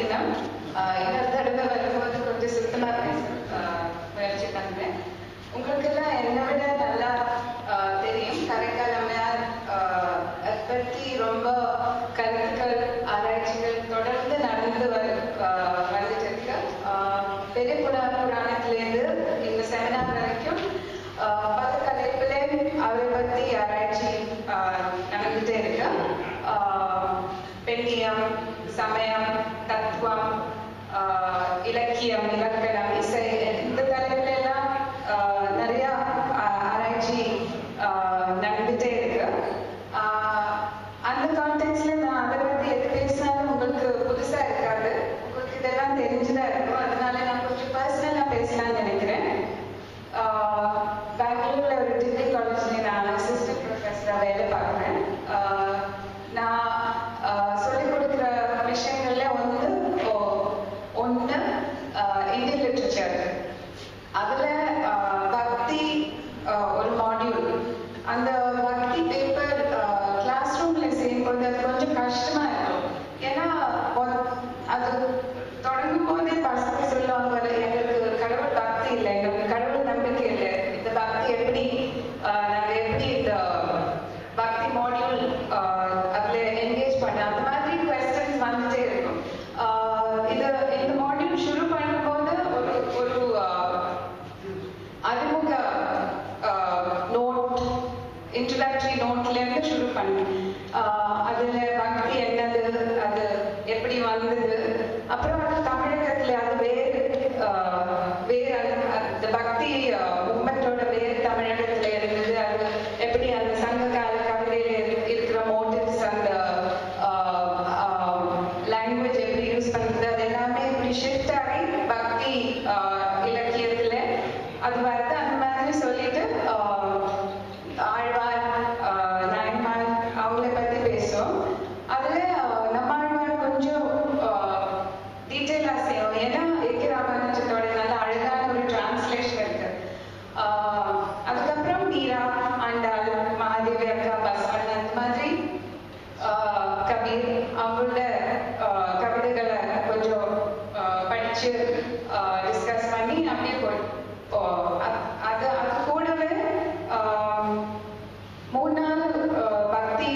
மன்னிக்கணும் ஆஹ் இன்னொரு தடவை வரும்போது கொஞ்சம் சுத்தமா பேச ஆஹ் முயற்சி பண்றேன் உங்களுக்கு எல்லாம் என்னை விட நல்லா ஆஹ் தெரியும் கரைக்கால் அம்மையார் ஆஹ் அதை பற்றி ரொம்ப கருத்துக்கள் ஆராய்ச்சிகள் தொடர்ந்து நடந்து வரு ஆஹ் வந்துட்டு இருக்கு ஆஹ் பெரிய புரா புராணத்திலேருந்து இந்த செமினார் வரைக்கும் ஆஹ் பல தலைப்பிலே அவரை பற்றி ஆராய்ச்சி ஆஹ் நடந்துட்டே இருக்கு ஆஹ் பெண்ணியம் சமயம் தத்துவம் ஆஹ் இலக்கியம் இலக்கணம் இசை இந்த தலைப்புல எல்லாம் ஆஹ் நிறைய ஆ- ஆராய்ச்சி ஆஹ் நடந்துட்டே இருக்கு ஆஹ் அந்த கான்டெக்ட்ல நான் அதை பத்தி எது பேசினாலும் உங்களுக்கு புதுசா இருக்காது உங்களுக்கு இதெல்லாம் தெரிஞ்சுதான் இருக்கும் அதனால நான் கொஞ்சம் பர்சனலா பேசலாம்னு நினைக்கிறேன் ஆஹ் பெங்களூர்ல ஒரு டிகிரி காலேஜ்ல நான் அசிஸ்டன்ட் ப்ரொஃபஸரா வேலை பார்க்குறேன் ஆஹ் நான் ஆஹ் சொல்லிக் கொடுக்குற விஷயங்கள்ல ஒன்று ஒன்று இந்தியன் லிட்ரேச்சர் அதுல ஆஹ் பக்தி ஆஹ் ஒரு மாடியூல் அந்த பக்தி பேப்பர் கிளாஸ் ரூம்ல செய்யும்போது அது கொஞ்சம் கஷ்டமா இருக்கும் ஏன்னா ஒ- அது தொடங்கும் போதே பசங்க சொல்லுவாங்க "அது எங்களுக்கு கடவுள் பக்தி இல்லை எங்களுக்கு கடவுள் நம்பிக்கை இல்லை இந்த பக்தி எப்படி ஆஹ் நாங்க எப்படி இந்த பக்தி மாடியூல் அதுல என்கேஜ் பண்ண அந்த மாதிரி கொஸ்டின்ஸ் வந்துட்டே இருக்கும் ஆஹ் இந்த இந்த மாடியூல் ஷுரு பண்ணும்போது ஒரு ஒரு ஆஹ், அறிமுக நோட் இன்ட்ரடக்டரி நோட்ல இருந்து ஷுரு பண்ணி அதுல பக்தி என்னது அது எப்படி வந்தது அப்புறம் அது தமிழகத்துல அது வேறு ஆஹ், வேறு அந்த- அந்த பக்தி மூமெண்டோட வேறு தமிழகத்துல இருந்தது அது எப்படி அந்த சங்க கால கவிதையில இரு- இருக்கிற மோட்டிவ்ஸ் அந்த லாங்குவேஜ் எப்படி யூஸ் பண்றது அது எல்லாமே இப்படி ஷிஃப்ட் ஆகி பக்தி ஆஹ், இலக்கியத்துல அது வருது அந்த மாதிரி சொல்லிட்டு ஆஹ், ஆழ்வார் ஆஹ், நாயன்மார் அவங்கள பத்தி பேசுவோம் அதுல ஆஹ், நம்மாழ்வார் கொஞ்சம் டீட்டெயிலா செய்யும் ஏன்னா ஏகே ராமானுஜத்தோட நல்ல அழகான ஒரு டிரான்ஸ்லேஷன் இருக்கு ஆஹ், அதுக்கப்புறம் மீரா ஆண்டாள் மகாதேவி அக்கா பசவன் அந்த மாதிரி ஆஹ், கபீர் அவங்களோட ஆஹ், கவிதைகளை கொஞ்சம் ஆஹ், படிச்சு டிஸ்கஸ் பண்ணி அப்படியே போய் போ- அ- அது அது கூடவே ஆஹ், மூணு நாள் ஆஹ், பக்தி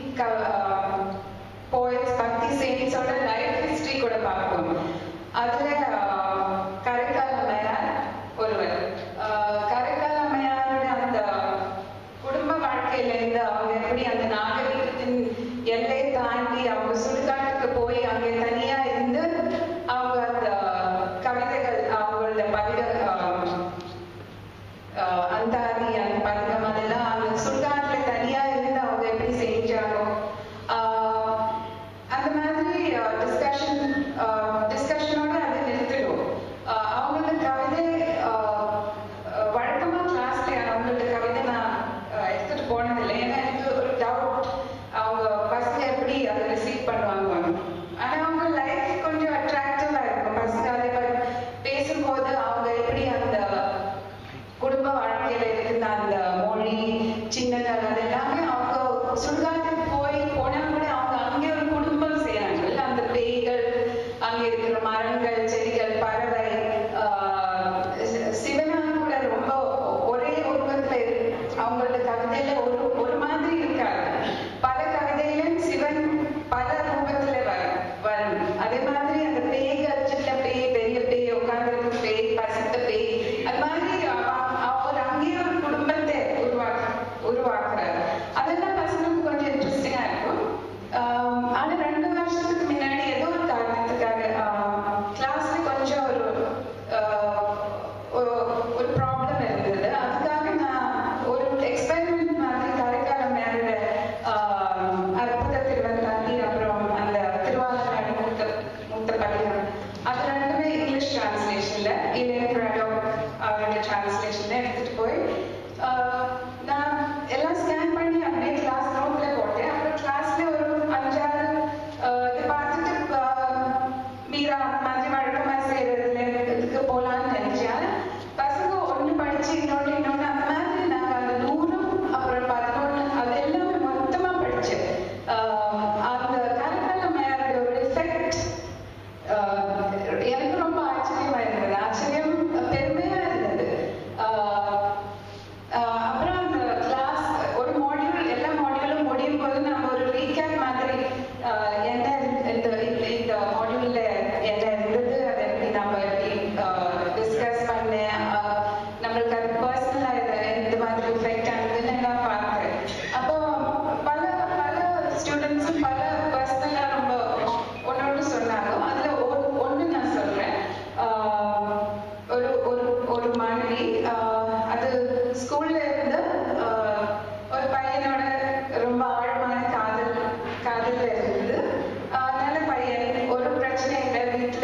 போயட்ஸ் பக்தி சேனிஸோட லைஃப் ஹிஸ்டரி கூட பார்ப்போம் அதுல ஆஹ், கரைக்கால் அம்மையார் ஒருவர் ஆஹ், கரைக்கால் அம்மையாரோட அந்த குடும்ப வாழ்க்கையில இருந்து அவங்க எப்படி அந்த நாகரிகத்தின் எல்லையை தாண்டி அவங்க சுடுகாட்டுக்கு போய் அங்கே தனியா இருந்து அவங்க அந்த கவிதைகள் அவங்களோட பதிக ஆஹ், ஆஹ், அந்தாதி அந்த பதிகம் அதெல்லாம் அந்த சுடுகாட்டுல தனியா இருந்து அவங்க எப்படி செஞ்சாங்க ஆஹ், அந்த மாதிரி டிஸ்கஷன் டிஸ்கஷனோட அது நிறுத்திடும் ஆஹ், அவங்களோட கவிதை ஆஹ், ஆஹ், வழக்கமா கிளாஸ்ல அவங்களோட கவிதை நான் ஆஹ், எடுத்துட்டு போனதில்லை ஏன்னா எனக்கு ஒரு டவுட் அவங்க பசங்க எப்படி அதை ரிசீவ் பண்ணுவாங்க ஆனா அவங்க லைஃப் கொஞ்சம் அட்ராக்டிவா இருக்கும் பசங்க அதை பத்தி பேசும்போது அவங்க எப்படி அந்த குடும்ப வாழ்க்கையில இருக்கிற அந்த மொழி சின்னங்கள் அது எல்லாமே அவங்க சுடுகாட்டுக்கு போய் போனா கூட அவங்க அங்கே ஒரு குடும்பம் செய்யறாங்க அந்த பேய்கள் அங்கே இருக்கிற மரங்கள் செடிகள் பறவை ஆஹ் சி- சிவனார் கூட ரொம்ப ஒரே உருவத்துல இரு- அவங்களோட கவிதையில ஒரு ஒரு மாதிரி இருக்காது பல கவிதையிலும் சிவன் பல ரூபத்துல வரும் வரும் அதே மாதிரி அந்த பேய்கள் சின்ன பேய் பெரிய பேய் உட்கார்ந்து பேய் பசித்த பேய் அது மாதிரி அவ- அவர் அங்கேயே ஒரு குடும்பத்தை உருவாக்க உருவாக்குறாரு அதெல்லாம் பசங்களுக்கு கொஞ்சம் இன்ட்ரெஸ்டிங்கா இருக்கும் ஆம், ஆனா ரெண்டு வருஷத்துக்கு முன்னாடி ஏதோ ஒரு காரணத்துக்காக கிளாஸ்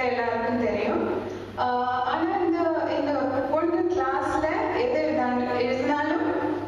எல்லாருக்கும் தெரியும் ஆஹ் ஆனா இந்த இந்த பொண்ணு கிளாஸ்ல எது எழுதினாலும் எழுதினாலும்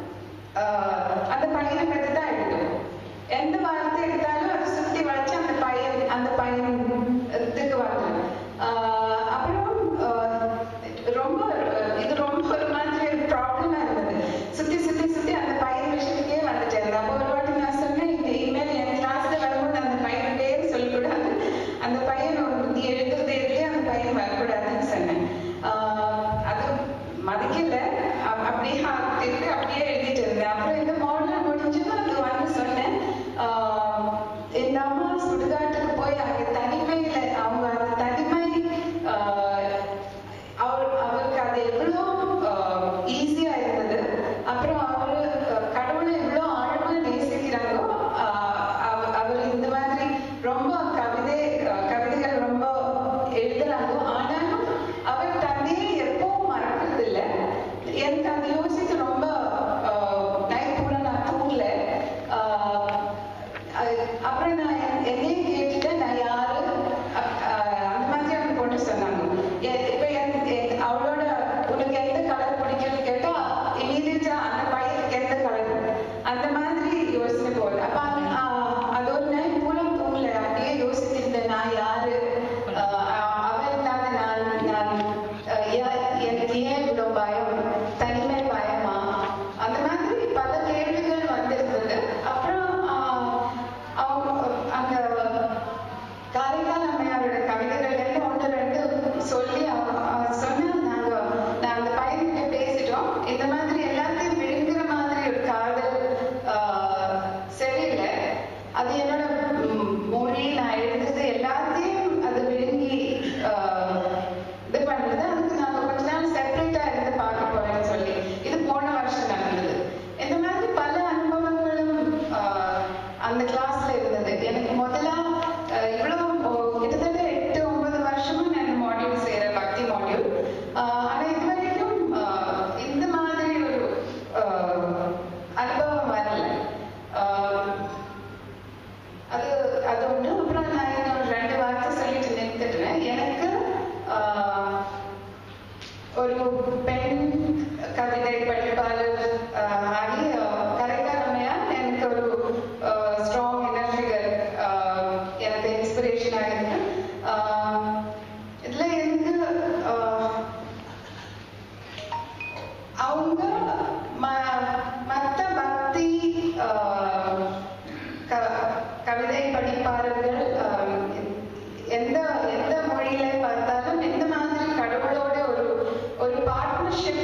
ஆஹ் அந்த பையனை பத்தி தான் எழுதும் எந்த வார்த்தை எடுத்தாலும் அதை சுத்தி வளைச்சு அந்த பையன் அந்த பையன் இதுக்கு வரணும் ஆஹ் அப்புறம் ஆஹ் ரொம்ப ஆஹ் இது ரொம்ப ஒரு மாதிரி ஒரு ப்ராப்ளமா இருந்தது சுத்தி சுத்தி சுத்தி அந்த பையன் விஷயத்துக்கே வந்துட்டேன் அப்போ ஒரு வாட்டி நான் சொன்னேன் இந்த இனிமேல் என் கிளாஸ்ல வரும்போது அந்த பையன் பேர் சொல்லக்கூடாது அந்த பையன் ஒரு நீ எழுதுறது எழுதி அந்த பையன் வரக்கூடாதுன்னு சொன்னேன் ஆஹ் அது மதிக்கல அப்~ அப்படியே திருப்பி அப்படியே எழுதிட்டு இருந்தேன் அப்புறம் இந்த மாடல் முடிஞ்சதும் அது வந்து சொன்னேன் ஆஹ் இந்த அம்மா சுடுகாட்டுக்கு போய் அங்க தனிமையில அவங்க அந்த தனிமை ஆஹ் அவர் அவருக்கு அது எவ்வளோ ஈஸியா இருந்தது அப்புறம் அவரு அஹ், கடவுளை எவ்வளோ ஆழமா நேசிக்கிறாங்களோ ஆஹ் அவ- அவர் இந்த மாதிரி ரொம்ப கவிதை அஹ், கவிதைகள் ரொம்ப எழுதுறாங்க ஆனாலும் அவர் தன்னையே எப்பவும் மறக்கிறது இல்ல எனக்கு அது யோசிக்க ரொம்ப நைட் பூரா நான் தூங்கல ஆஹ் அது- அப்புறம் நான் என்- என்னையே கேட்டுட்டேன் நான் யாரு அப்- ஆஹ் அந்த மாதிரி அந்த பொண்ணு சொன்னாங்க எ- இப்ப என்- என்- அவளோட உனக்கு எந்த கலர் பிடிக்கும்னு கேட்டா இமீடியட்டா அந்த பையனுக்கு எந்த கலர் அந்த மாதிரி யோசனை போகுது அப்ப அது- ஆஹ் அது ஒரு நைட் பூரா தூங்கல அப்படியே யோசிச்சிருந்தேன் நான் யாரு ஆஹ் அ- அவன் இல்லாத நான் நான் ஆஹ் ஏன் எனக்கு ஏன் இவ்வளவு பயம் தனிமை பயமா அந்த மாதிரி பல கேள்விகள் வந்திருந்தது அப்புறம் ஆஹ் அவங்க அந்த காரைக்கால் அம்மையாரோட கவிதைகள் எல்லாம் ஒன்று ரெண்டு சொல்லி அவங்க அவங்க சொன்னா நாங்க நான் அந்த பையன்கிட்ட பேசிட்டோம் இந்த மாதிரி எல்லாத்தையும் விழுங்குற மாதிரி ஒரு காதல் ஆஹ் சரியில்லை அது என்னோட ம், மொழி நான் எழுதுறது எல்லாத்தையும் அது விழுங்கி ஆஹ் இது பண்றது அதுக்கு நாங்க கொஞ்ச நாள் செப்பரேட்டா இருந்து பார்க்க போறேன்னு சொல்லி இது போன வருஷம் நடந்தது இந்த மாதிரி பல அனுபவங்களும் ஆஹ் அந்த கிளாஸ்ல இருந்தது எனக்கு முதல்ல ஆஹ் இவ்வளவு ஓ- கிட்டத்தட்ட எட்டு ஒன்பது வருஷமா நான் இந்த மாடியூல் செய்யறேன் பக்தி மாடியூல் ஆனா இது வரைக்கும் ஆஹ் இந்த மாதிரி ஒரு ஆஹ் அனுபவம் வரல ஆஹ் அது அது ஒண்ணு அப்புறம் நான் இன்னொரு ரெண்டு வார்த்தை சொல்லிட்டு நிறுத்திடுறேன் எனக்கு ஆஹ், ஒரு பெண் கவிதை படிப்பாளர் ஆஹ், ஆகி ஆஹ், கரைக்கால் அம்மையார் எனக்கு ஒரு ஸ்ட்ராங் இன்னர் ஃபிகர் எனக்கு இன்ஸ்பிரேஷனாக இருக்கு ஆஹ், இதுல எனக்கு ஆஹ், அவங்க ம- மத்த பக்தி ஆஹ், க- கவிதை படிப்பாளர்கள் ஆஹ், எந்த எந்த மொழியில பார்த்தாலும் எந்த மாதிரி கடவுளோட ஒரு ஒரு பார்ட்னர்ஷிப்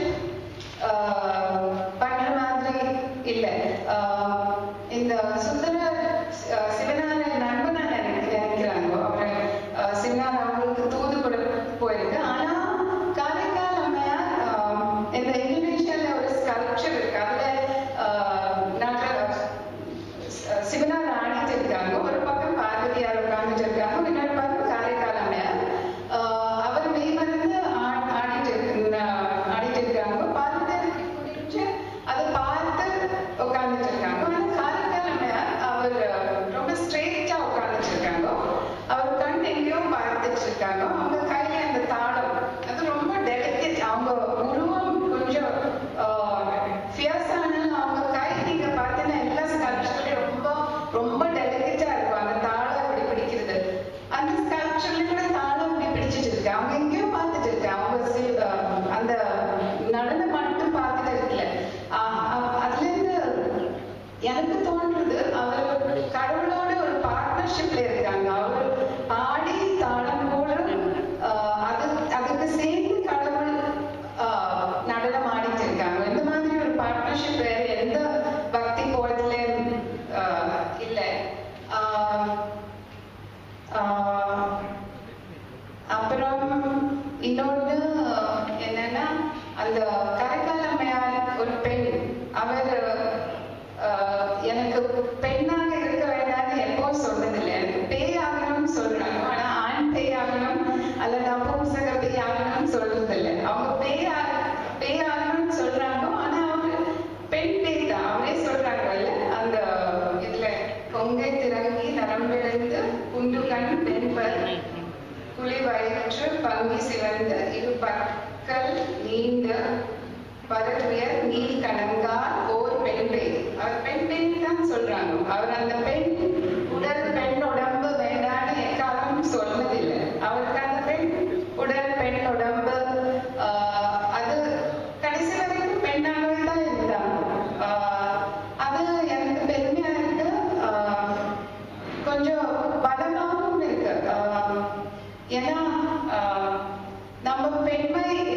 பண்ற மாதிரி இல்லை ஆஹ், இந்த சுந்தர அஹ், சிவனாரின் நண்பனா நினைக்க- நினைக்கிறாங்க அவர் சிவனார் அவங்களுக்கு தூது கூட போயிருக்கு ஆனா காரைக்கால் அம்மையார் ஆஹ், இந்த இந்தோனேஷியால ஒரு ஸ்கல்ப்சர் இருக்கு அதுல ஆஹ், நட- சிவனார் ஆடிட்டு இருக்காங்க ஒரு பக்கம் பார்வதியார் உட்கார்ந்துட்டு இருக்காங்க இன்னொரு பக்கம் காரைக்கால் அம்மையார் ஆஹ் அவர் மெய் மறந்து ஆ- ஆடிட்டு இருக்கு ஆடிட்டு இருக்காங்க பார்வதியாருக்கு புரிஞ்சு அதை பார்த்து உட்கார்ந்துட்டு இருக்காங்க ஆனா காரைக்கால் அம்மையார் அவர் ரொம்ப ஸ்ட்ரெயிட்டா உட்கார்ந்துட்டு இருக்காங்க அவர் கண் எங்கேயோ பார்த்துட்டு இருக்காங்க அவங்க கையில அந்த தாளம் அது ரொம்ப டெலிகேட் அவங்க உருவம் கொஞ்சம் ஃபியர்ஸ் ஆனாலும் அவங்க கை நீங்க பார்த்தீங்கன்னா எல்லா ஸ்கல்ப்சர்லயும் ரொம்ப ரொம்ப டெலிகேட்டா இருக்கும் அந்த தாளம் இப்படி பிடிக்கிறது அந்த ஸ்கல்ப்சர்ல கூட தாளம் இப்படி பிடிச்சிட்டு இருக்கு அவங்க எங்கேயோ பார்த்துட்டு இருக்கு அவங்க சி- அஹ் அந்த நடனம் மட்டும் பார்த்துட்டு இருக்கல ஆஹ் அஹ் அதுல இருந்து எனக்கு தோன்றது அவர் கடவுளோட ஒரு பார்ட்னர்ஷிப்ல இருக்காங்க அவர் பாடி தாளம் போல ஆஹ் அது அதுக்கு சேர்ந்து கடவுள் ஆஹ் நடனம் ஆடிட்டு இருக்காங்க இந்த மாதிரி ஒரு பார்ட்னர்ஷிப் வேற எந்த பக்தி கோலத்திலையும் ஆஹ் இல்லை ஆஹ் ஆஹ் அப்புறம் இன்னொன்று என்னன்னா அந்த கரைக்கால் அம்மையார் ஒரு பெண் அவர் ஆஹ், எனக்கு பெண்ணாக இருக்க வேண்டாம்னு எப்போ சொன்னதில்லை எனக்கு பேய் ஆகணும்னு சொல்றாங்க ஆனா ஆண் பேய் ஆகணும் அல்லது நபும்சக பேய் ஆகணும்னு சொல்றதில்லை அவங்க பேய் ஆ- பேய் ஆகணும்னு சொல்றாங்க ஆனா அவங்க பெண் பேய் தான் அவரே சொல்றாங்கல்ல அந்த இதுல கொங்கை திறங்கி நரம்பிழந்து குண்டு கண் பெண்பர் குளிர் வயது வயிற்று பங்கி சிவந்து இரு பற்கள் நீண்ட பரத்துயர் நீல் கணங்கால் ஓர் பெண் பேய் அவர் பெண் பேய் தான் சொல்றாங்க அவர் அந்த பெண் உடல் பெண் உடம்பு வேண்டான்னு எக்காலம் சொன்னதில்லை அவருக்கு அந்த பெண் உடல் பெண் உடம்பு ஆஹ், அது கடைசி வரைக்கும் பெண்ணாகவே தான் இருந்தாங்க ஆஹ், அது எனக்கு பெருமையா இருக்கு ஆஹ், கொஞ்சம் பலமாகவும் இருக்கு ஆஹ், ஏன்னா ஆஹ், நம்ம பெண்மை